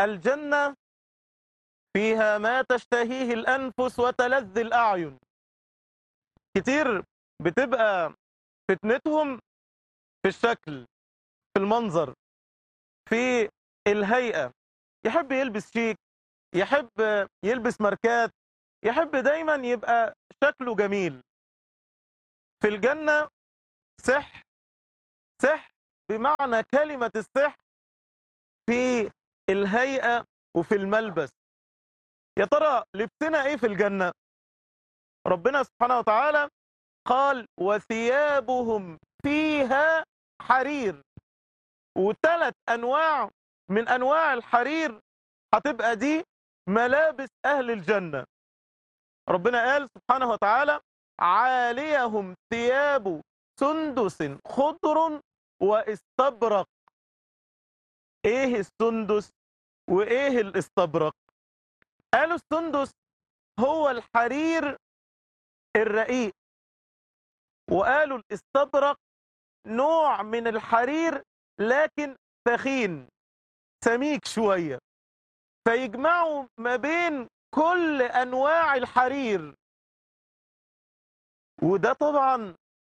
الجنة فيها ما تشتهيه الأنفس وتلذ الأعين كتير بتبقى فتنتهم في الشكل في المنظر في الهيئة يحب يلبس شيك يحب يلبس ماركات يحب دايما يبقى شكله جميل في الجنة صح صح بمعنى كلمة الصح في الهيئة وفي الملبس يا ترى لبسنا ايه في الجنة ربنا سبحانه وتعالى قال وثيابهم فيها حرير وثلاث انواع من انواع الحرير هتبقى دي ملابس اهل الجنة ربنا قال سبحانه وتعالى عاليهم ثياب سندس خضر واستبرق ايه السندس وايه الاستبرق قالوا السندس هو الحرير الرقيق وقالوا الاستبرق نوع من الحرير لكن ثخين سميك شوية فيجمعوا ما بين كل أنواع الحرير وده طبعا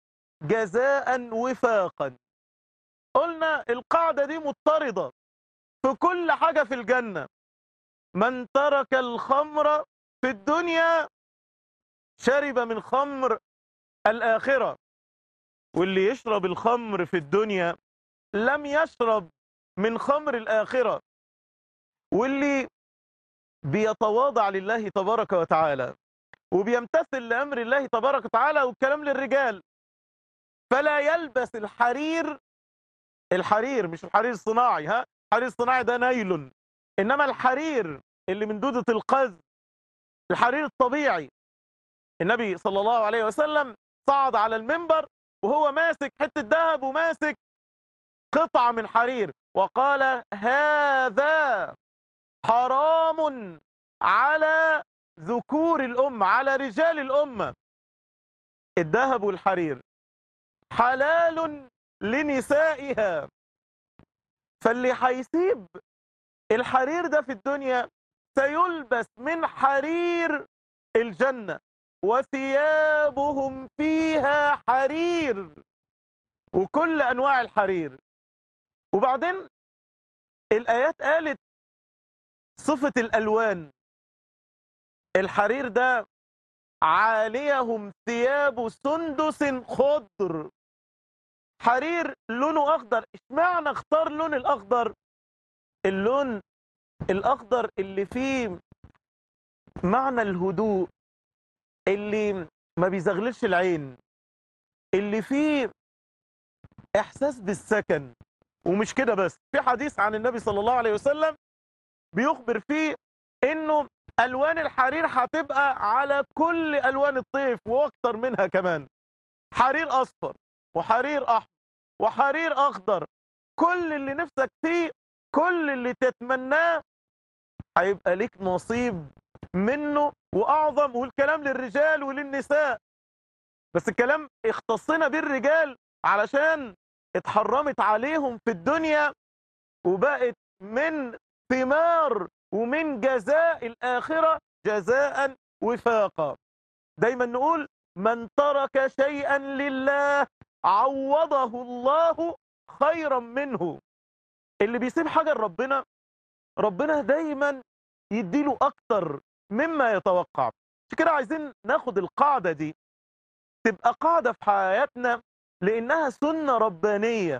جزاء وفاقا قلنا القاعدة دي مضطردة في كل حاجة في الجنة من ترك الخمر في الدنيا شرب من خمر الآخرة واللي يشرب الخمر في الدنيا لم يشرب من خمر الآخرة واللي بيتواضع لله تبارك وتعالى وبيمتثل لأمر الله تبارك وتعالى والكلام للرجال فلا يلبس الحرير الحرير مش الحرير الصناعي ها الحرير الصناعي ده نايلون إنما الحرير اللي من دودة القز الحرير الطبيعي النبي صلى الله عليه وسلم صعد على المنبر وهو ماسك حتة ذهب وماسك قطعة من حرير وقال هذا حرام على ذكور الأمة على رجال الأمة الذهب والحرير حلال لنسائها فاللي هيسيب الحرير ده في الدنيا سيلبس من حرير الجنة وثيابهم فيها حرير وكل أنواع الحرير وبعدين الآيات قالت صفة الألوان الحرير ده عاليهم ثياب سندس خضر حرير لونه أخضر اشمعنى اختار لون الأخضر اللون الأخضر اللي فيه معنى الهدوء اللي ما بيزغللش العين اللي فيه احساس بالسكن ومش كده بس في حديث عن النبي صلى الله عليه وسلم بيخبر فيه انه الوان الحرير هتبقى على كل الوان الطيف واكتر منها كمان حرير اصفر وحرير احمر وحرير اخضر كل اللي نفسك فيه كل اللي تتمناه هيبقى ليك نصيب منه واعظم والكلام للرجال وللنساء بس الكلام اختصنا بالرجال علشان اتحرمت عليهم في الدنيا وبقت من ثمار ومن جزاء الآخرة جزاء وفاقا دايما نقول من ترك شيئا لله عوضه الله خيرا منه اللي بيسيب حاجة لربنا ربنا دايما يديله أكتر مما يتوقع عشان كده عايزين ناخد القاعدة دي تبقى قاعدة في حياتنا لأنها سنة ربانية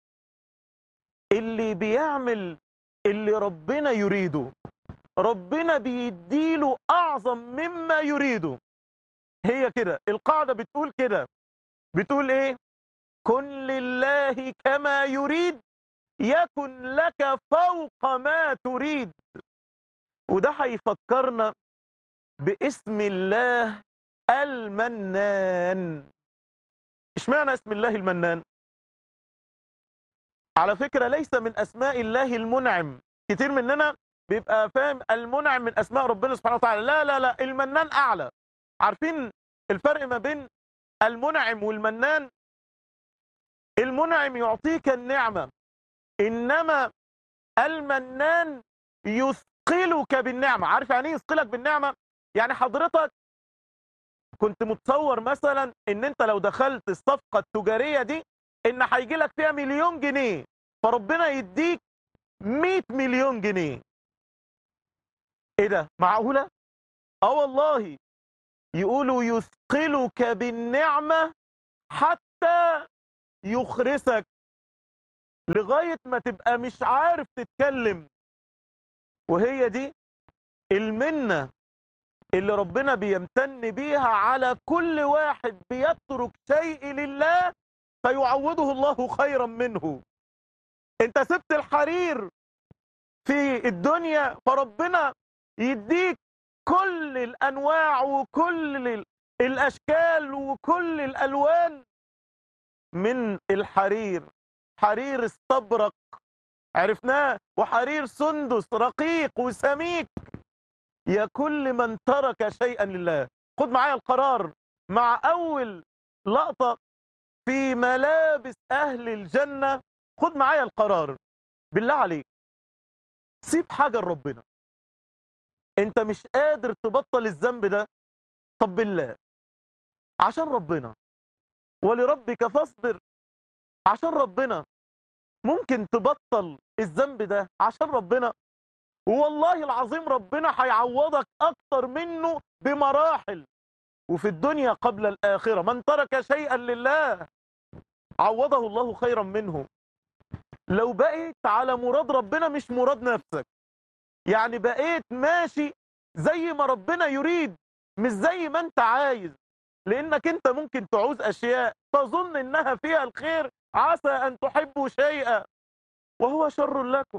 اللي بيعمل اللي ربنا يريده ربنا بيديله أعظم مما يريده هي كده القاعدة بتقول كده بتقول ايه كن لله كما يريد يكن لك فوق ما تريد وده هيفكرنا باسم الله المنان اشمعنى اسم الله المنان على فكرة ليس من اسماء الله المنعم كتير مننا بيبقى فاهم المنعم من اسماء ربنا سبحانه وتعالى لا لا لا المنان اعلى عارفين الفرق ما بين المنعم والمنان المنعم يعطيك النعمة انما المنان يثقلك بالنعمة عارف يعني ايه يثقلك بالنعمة يعني حضرتك كنت متصور مثلا ان انت لو دخلت الصفقة التجارية دي ان هيجي لك فيها مليون جنيه فربنا يديك 100 مليون جنيه ايه ده معقولة اه والله يقولوا يثقلك بالنعمة حتى يخرسك لغاية ما تبقى مش عارف تتكلم وهي دي المنة اللي ربنا بيمتن بيها على كل واحد بيترك شيء لله فيعوضه الله خيرا منه انت سبت الحرير في الدنيا فربنا يديك كل الانواع وكل الاشكال وكل الالوان من الحرير حرير استبرق عرفناه وحرير سندس رقيق وسميك يا كل من ترك شيئا لله خد معايا القرار مع اول لقطة في ملابس اهل الجنة خد معايا القرار بالله عليك سيب حاجة لربنا انت مش قادر تبطل الذنب ده طب بالله عشان ربنا ولربك فاصبر عشان ربنا ممكن تبطل الذنب ده عشان ربنا والله العظيم ربنا هيعوضك اكتر منه بمراحل وفي الدنيا قبل الاخره من ترك شيئا لله عوضه الله خيرا منه لو بقيت على مراد ربنا مش مراد نفسك يعني بقيت ماشي زي ما ربنا يريد مش زي ما انت عايز لانك انت ممكن تعوز اشياء تظن انها فيها الخير عسى ان تحبوا شيئا وهو شر لكم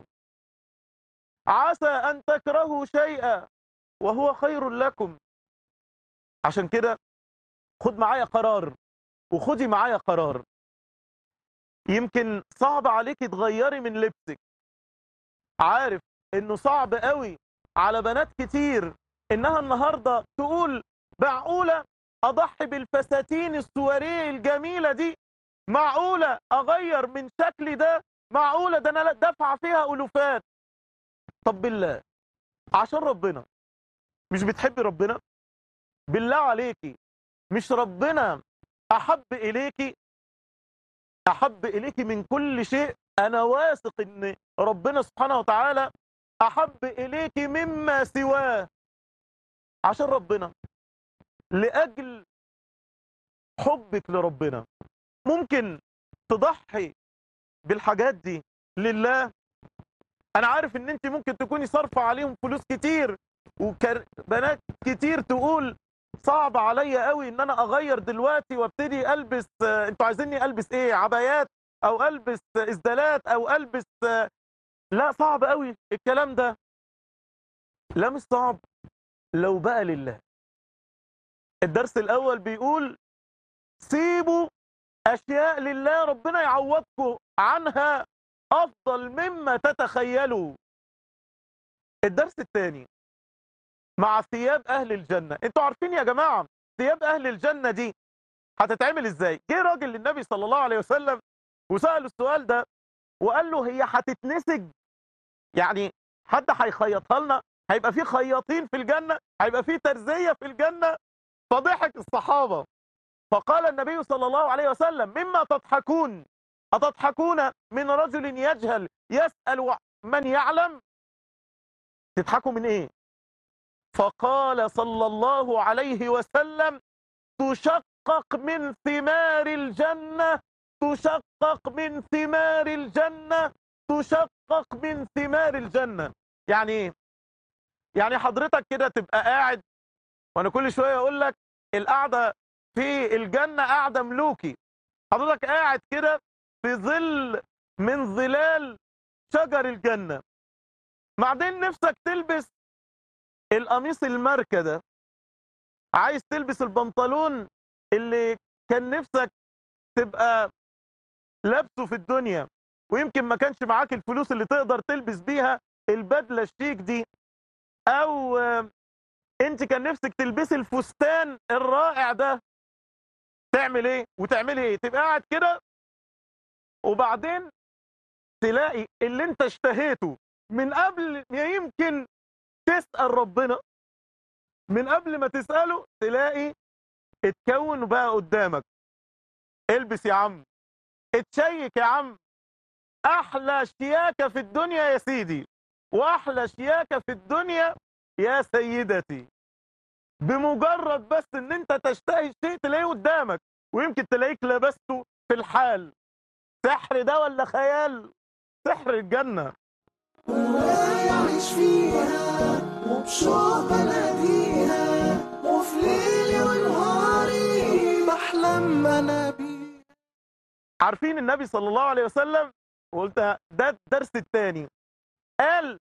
عسى ان تكرهوا شيئا وهو خير لكم عشان كده خد معايا قرار وخدي معايا قرار يمكن صعب عليك تغيري من لبسك عارف انه صعب قوي على بنات كتير انها النهاردة تقول معقولة اضحي بالفساتين السواريه الجميلة دي معقولة اغير من شكلي ده معقولة ده انا دفع فيها الوفات طب بالله عشان ربنا مش بتحبي ربنا بالله عليكي مش ربنا احب اليكي احب اليكي من كل شيء انا واثق ان ربنا سبحانه وتعالى احب اليكي مما سواه عشان ربنا لاجل حبك لربنا ممكن تضحي بالحاجات دي لله انا عارف ان انت ممكن تكوني صارفه عليهم فلوس كتير وبنات كتير تقول صعب عليا قوي ان انا اغير دلوقتي وابتدي البس انتوا عايزيني البس ايه عبايات او البس اسدالات او البس لا صعب قوي الكلام ده لا مش صعب لو بقى لله الدرس الاول بيقول سيبوا اشياء لله ربنا يعوضكم عنها افضل مما تتخيلوا الدرس الثاني مع ثياب اهل الجنة انتوا عارفين يا جماعة ثياب اهل الجنة دي هتتعمل ازاي جه راجل للنبي صلى الله عليه وسلم وسأله السؤال ده وقال له هي هتتنسج يعني حد هيخيطها لنا هيبقى في خياطين في الجنة هيبقى في ترزية في الجنة فضحك الصحابة فقال النبي صلى الله عليه وسلم مما تضحكون أتضحكون من رجل يجهل يسأل من يعلم تضحكوا من ايه فقال صلى الله عليه وسلم تشقق من ثمار الجنة تشقق من ثمار الجنة تشقق من ثمار الجنة يعني ايه يعني حضرتك كده تبقى قاعد وانا كل شوية اقول لك القعدة في الجنة قاعدة ملوكي حضرتك قاعد كده في ظل من ظلال شجر الجنة بعدين نفسك تلبس القميص الماركة ده عايز تلبس البنطلون اللي كان نفسك تبقى لابسه في الدنيا ويمكن ما كانش معاك الفلوس اللي تقدر تلبس بيها البدلة الشيك دي او انت كان نفسك تلبسي الفستان الرائع ده تعمل ايه وتعملي ايه تبقى قاعد كده وبعدين تلاقي اللي انت اشتهيته من قبل ما يمكن تسأل ربنا من قبل ما تسأله تلاقي اتكون بقى قدامك البس يا عم اتشيك يا عم احلى شياكة في الدنيا يا سيدي واحلى شياكة في الدنيا يا سيدتي بمجرد بس ان انت تشتهي شيء تلاقيه قدامك ويمكن تلاقيك لبسته في الحال سحر ده ولا خيال سحر الجنة ويعيش فيها وبشوق بناديها وفي ليلي ونهاري بحلم انا بيها عارفين النبي صلى الله عليه وسلم وقلت ده الدرس الثاني قال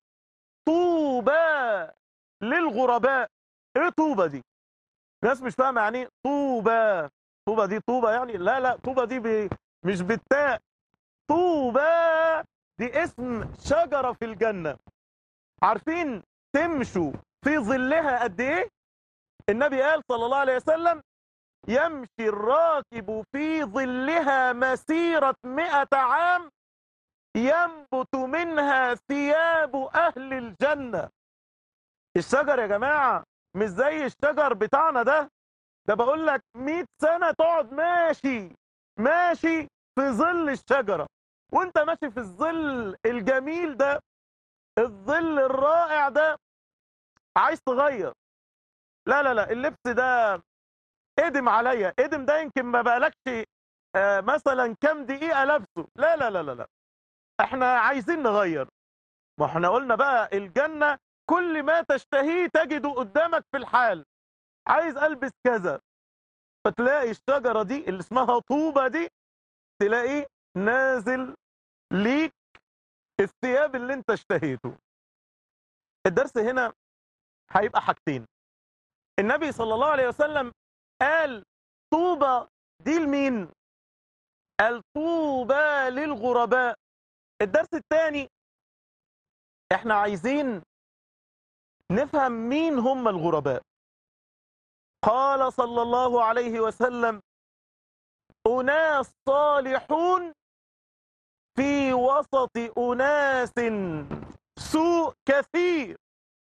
طوبى للغرباء ايه طوبى دي ناس مش فاهمه يعني ايه طوبى طوبى دي طوبى يعني لا لا طوبى دي ب... مش بالتاء طوبى دي اسم شجره في الجنه عارفين تمشوا في ظلها قد ايه النبي قال صلى الله عليه وسلم يمشي الراكب في ظلها مسيرة مئة عام ينبت منها ثياب أهل الجنة الشجر يا جماعة مش زي الشجر بتاعنا ده ده بقول لك 100 سنة تقعد ماشي ماشي في ظل الشجرة وانت ماشي في الظل الجميل ده الظل الرائع ده عايز تغير لا لا لا اللبس ده ادم عليا ادم ده يمكن ما بقالكش آه مثلا كام دقيقة لابسه لا لا لا لا لا احنا عايزين نغير ما احنا قلنا بقى الجنة كل ما تشتهيه تجده قدامك في الحال عايز البس كذا فتلاقي الشجرة دي اللي اسمها طوبة دي تلاقيه نازل ليك الثياب اللي انت اشتهيته الدرس هنا هيبقى حاجتين النبي صلى الله عليه وسلم قال طوبى دي لمين قال طوبى للغرباء الدرس الثاني احنا عايزين نفهم مين هم الغرباء قال صلى الله عليه وسلم أناس صالحون في وسط أناس سوء كثير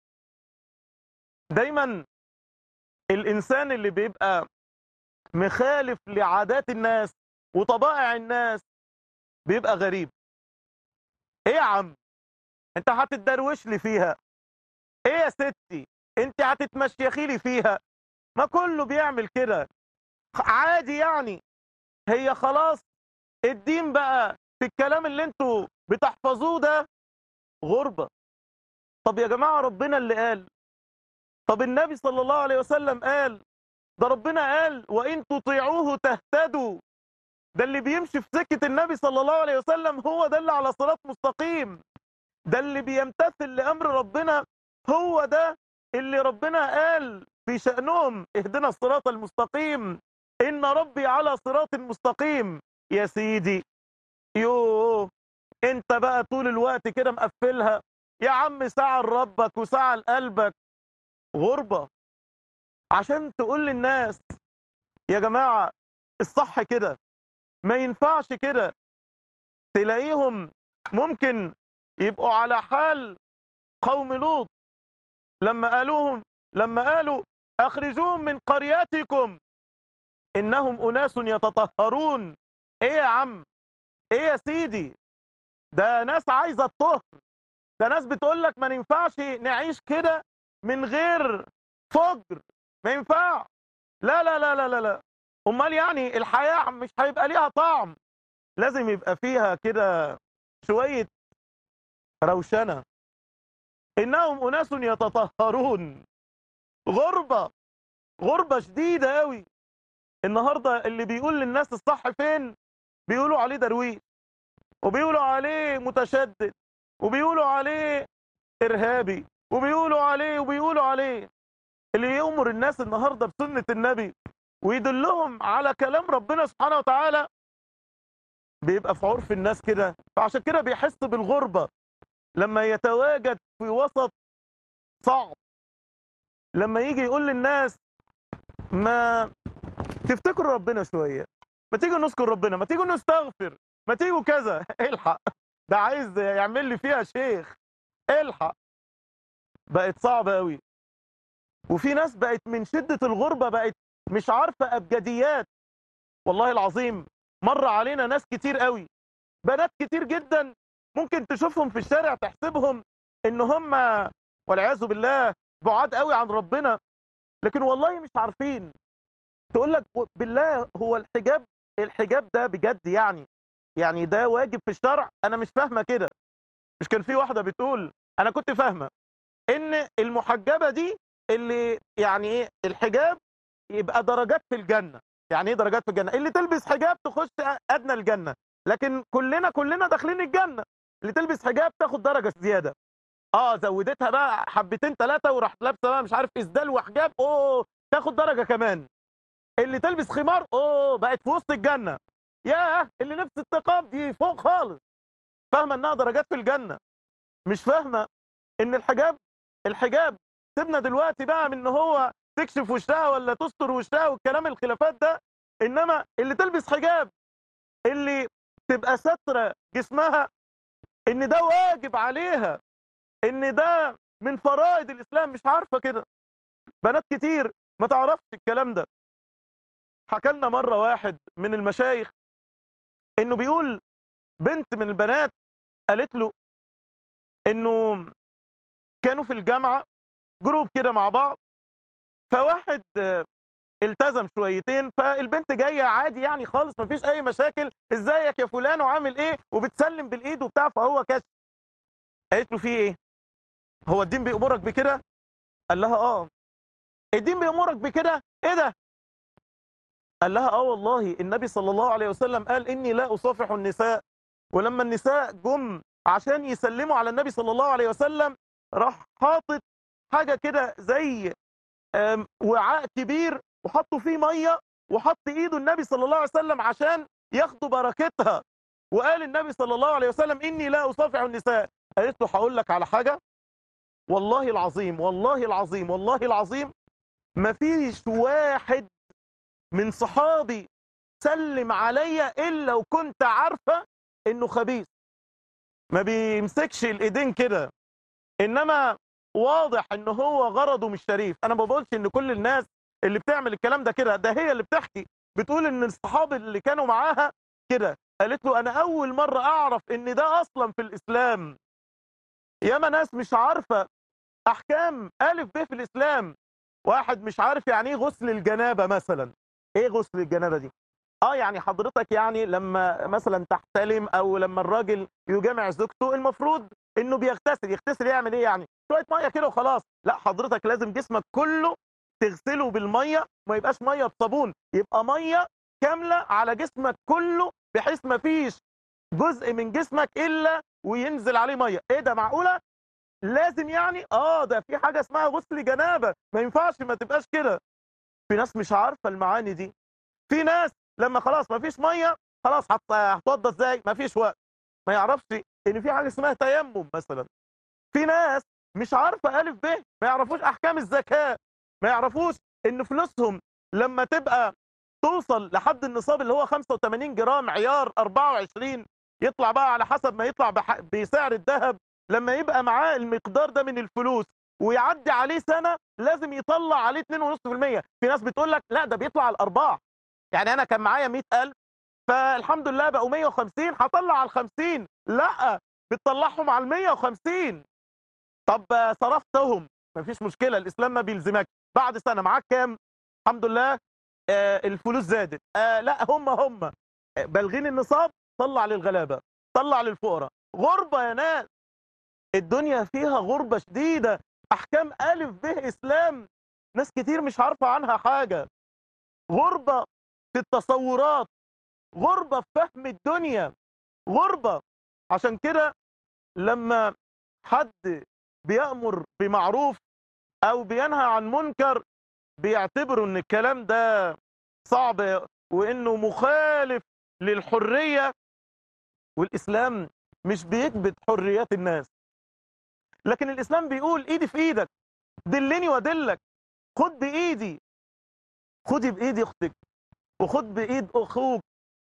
دايما الإنسان اللي بيبقى مخالف لعادات الناس وطبائع الناس بيبقى غريب ايه يا عم انت هتتدروش لي فيها ايه يا ستي انت هتتمشيخي لي فيها ما كله بيعمل كده عادي يعني هي خلاص الدين بقى في الكلام اللي انتوا بتحفظوه ده غربة طب يا جماعة ربنا اللي قال طب النبي صلى الله عليه وسلم قال ده ربنا قال وإن تطيعوه تهتدوا ده اللي بيمشي في سكة النبي صلى الله عليه وسلم هو ده اللي على صراط مستقيم ده اللي بيمتثل لأمر ربنا هو ده اللي ربنا قال في شأنهم اهدنا الصراط المستقيم إن ربي على صراط مستقيم يا سيدي يوه انت بقى طول الوقت كده مقفلها يا عم ساعة لربك وساعة لقلبك غربة عشان تقول للناس يا جماعة الصح كده ما ينفعش كده تلاقيهم ممكن يبقوا على حال قوم لوط لما قالوهم لما قالوا اخرجوهم من قريتكم انهم اناس يتطهرون ايه يا عم ايه يا سيدي ده ناس عايزه الطهر ده ناس بتقول لك ما ينفعش نعيش كده من غير فجر ما ينفع لا لا لا لا لا لا امال يعني الحياه مش هيبقى ليها طعم لازم يبقى فيها كده شويه روشنه انهم اناس يتطهرون غربه غربه شديده قوي النهارده اللي بيقول للناس الصح فين بيقولوا عليه درويش وبيقولوا عليه متشدد وبيقولوا عليه ارهابي وبيقولوا عليه وبيقولوا عليه اللي يأمر الناس النهارده بسنة النبي ويدلهم على كلام ربنا سبحانه وتعالى بيبقى في عرف الناس كده فعشان كده بيحس بالغربة لما يتواجد في وسط صعب لما يجي يقول للناس ما تفتكروا ربنا شوية ما تيجوا نذكر ربنا ما تيجوا نستغفر ما تيجوا كذا الحق ده عايز يعمل لي فيها شيخ الحق بقت صعبة قوي وفي ناس بقت من شدة الغربة بقت مش عارفة أبجديات والله العظيم مر علينا ناس كتير قوي بنات كتير جدا ممكن تشوفهم في الشارع تحسبهم ان هم والعياذ بالله بعاد قوي عن ربنا لكن والله مش عارفين تقول لك بالله هو الحجاب الحجاب ده بجد يعني يعني ده واجب في الشرع انا مش فاهمه كده مش كان في واحده بتقول انا كنت فاهمه ان المحجبه دي اللي يعني ايه الحجاب يبقى درجات في الجنه يعني ايه درجات في الجنه اللي تلبس حجاب تخش ادنى الجنه لكن كلنا كلنا داخلين الجنه اللي تلبس حجاب تاخد درجه زياده اه زودتها بقى حبتين ثلاثه وراحت لابسه بقى مش عارف اسدال وحجاب اوه تاخد درجه كمان اللي تلبس خمار اوه بقت في وسط الجنه ياه اللي لبس التقاب دي فوق خالص فاهمه انها درجات في الجنه مش فاهمه ان الحجاب الحجاب سيبنا دلوقتي بقى من ان هو تكشف وشها ولا تستر وشها والكلام الخلافات ده انما اللي تلبس حجاب اللي تبقى سترة جسمها ان ده واجب عليها ان ده من فرائض الاسلام مش عارفه كده بنات كتير ما تعرفش الكلام ده حكى لنا مره واحد من المشايخ انه بيقول بنت من البنات قالت له انه كانوا في الجامعه جروب كده مع بعض فواحد التزم شويتين فالبنت جايه عادي يعني خالص مفيش اي مشاكل ازيك يا فلان وعامل ايه وبتسلم بالايد وبتاع فهو كشف قالت له في ايه هو الدين بيأمرك بكده قال لها اه الدين بيأمرك بكده ايه ده قال لها اه والله النبي صلى الله عليه وسلم قال اني لا اصافح النساء ولما النساء جم عشان يسلموا على النبي صلى الله عليه وسلم راح حاطط حاجه كده زي وعاء كبير وحطوا فيه ميه وحط ايده النبي صلى الله عليه وسلم عشان ياخدوا بركتها وقال النبي صلى الله عليه وسلم اني لا اصافح النساء قالت له هقول لك على حاجه والله العظيم والله العظيم والله العظيم ما فيش واحد من صحابي سلم عليا الا وكنت عارفه انه خبيث ما بيمسكش الايدين كده انما واضح ان هو غرضه مش شريف انا ما بقولش ان كل الناس اللي بتعمل الكلام ده كده ده هي اللي بتحكي بتقول ان الصحابه اللي كانوا معاها كده قالت له انا اول مره اعرف ان ده اصلا في الاسلام ياما ناس مش عارفه احكام الف ب في الاسلام واحد مش عارف يعني ايه غسل الجنابه مثلا ايه غسل الجنابه دي اه يعني حضرتك يعني لما مثلا تحتلم او لما الراجل يجامع زوجته المفروض انه بيغتسل يغتسل يعمل ايه يعني شويه ميه كده وخلاص لا حضرتك لازم جسمك كله تغسله بالميه ما يبقاش ميه بصابون يبقى ميه كامله على جسمك كله بحيث ما فيش جزء من جسمك الا وينزل عليه ميه ايه ده معقوله لازم يعني اه ده في حاجه اسمها غسل جنابه ما ينفعش ما تبقاش كده في ناس مش عارفه المعاني دي في ناس لما خلاص ما فيش ميه خلاص هتوضى ازاي ما فيش وقت ما يعرفش ان في حاجه اسمها تيمم مثلا في ناس مش عارفه الف ب ما يعرفوش احكام الزكاه ما يعرفوش ان فلوسهم لما تبقى توصل لحد النصاب اللي هو 85 جرام عيار 24 يطلع بقى على حسب ما يطلع بح... بسعر الذهب لما يبقى معاه المقدار ده من الفلوس ويعدي عليه سنه لازم يطلع عليه 2.5% في ناس بتقول لك لا ده بيطلع على الارباح يعني انا كان معايا 100000 فالحمد لله بقوا 150 هطلع على ال 50 لا بتطلعهم على ال 150 طب صرفتهم مفيش مشكله الاسلام ما بيلزمك بعد سنه معاك كام الحمد لله آه الفلوس زادت آه لا هم هم آه بالغين النصاب طلع للغلابه طلع للفقراء غربه يا ناس الدنيا فيها غربه شديده احكام الف ب اسلام ناس كتير مش عارفه عنها حاجه غربه في التصورات غربه في فهم الدنيا غربه عشان كده لما حد بيأمر بمعروف او بينهى عن منكر بيعتبروا ان الكلام ده صعب وانه مخالف للحرية والاسلام مش بيكبت حريات الناس لكن الاسلام بيقول ايدي في ايدك دلني وادلك خد بايدي خدي بايدي اختك وخد بايد اخوك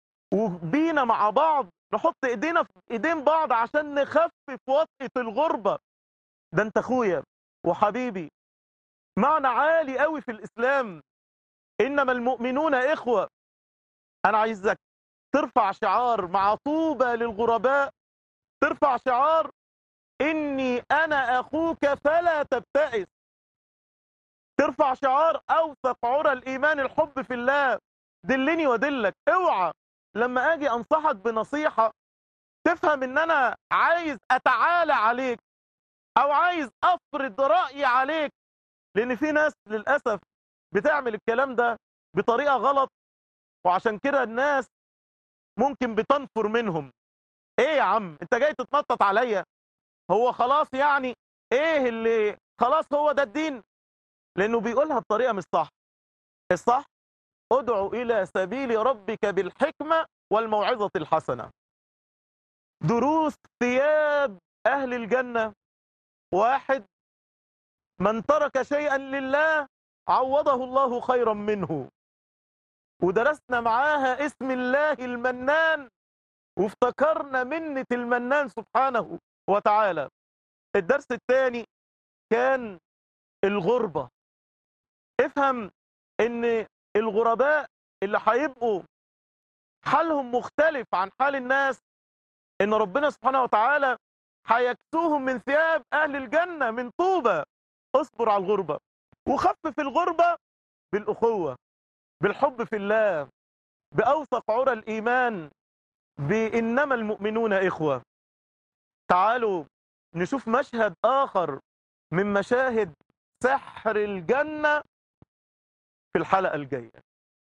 وبينا مع بعض نحط ايدينا في ايدين بعض عشان نخفف وطئة الغربة ده انت اخويا وحبيبي معنى عالي قوي في الاسلام انما المؤمنون اخوه انا عايزك ترفع شعار مع طوبى للغرباء ترفع شعار اني انا اخوك فلا تبتئس ترفع شعار اوثق عرى الايمان الحب في الله دلني ودلك اوعى لما اجي انصحك بنصيحه تفهم ان انا عايز اتعالى عليك او عايز افرض رايي عليك لان في ناس للاسف بتعمل الكلام ده بطريقه غلط وعشان كده الناس ممكن بتنفر منهم ايه يا عم انت جاي تتنطط عليا هو خلاص يعني ايه اللي خلاص هو ده الدين لانه بيقولها بطريقه مش صح الصح ادعو الى سبيل ربك بالحكمه والموعظه الحسنه دروس ثياب اهل الجنه واحد من ترك شيئا لله عوضه الله خيرا منه ودرسنا معاها اسم الله المنان وافتكرنا منة المنان سبحانه وتعالى الدرس الثاني كان الغربة افهم ان الغرباء اللي هيبقوا حالهم مختلف عن حال الناس ان ربنا سبحانه وتعالى هيكسوهم من ثياب اهل الجنة من طوبة اصبر على الغربة وخفف الغربة بالاخوة بالحب في الله باوثق عرى الايمان بانما المؤمنون اخوة تعالوا نشوف مشهد اخر من مشاهد سحر الجنة في الحلقة الجاية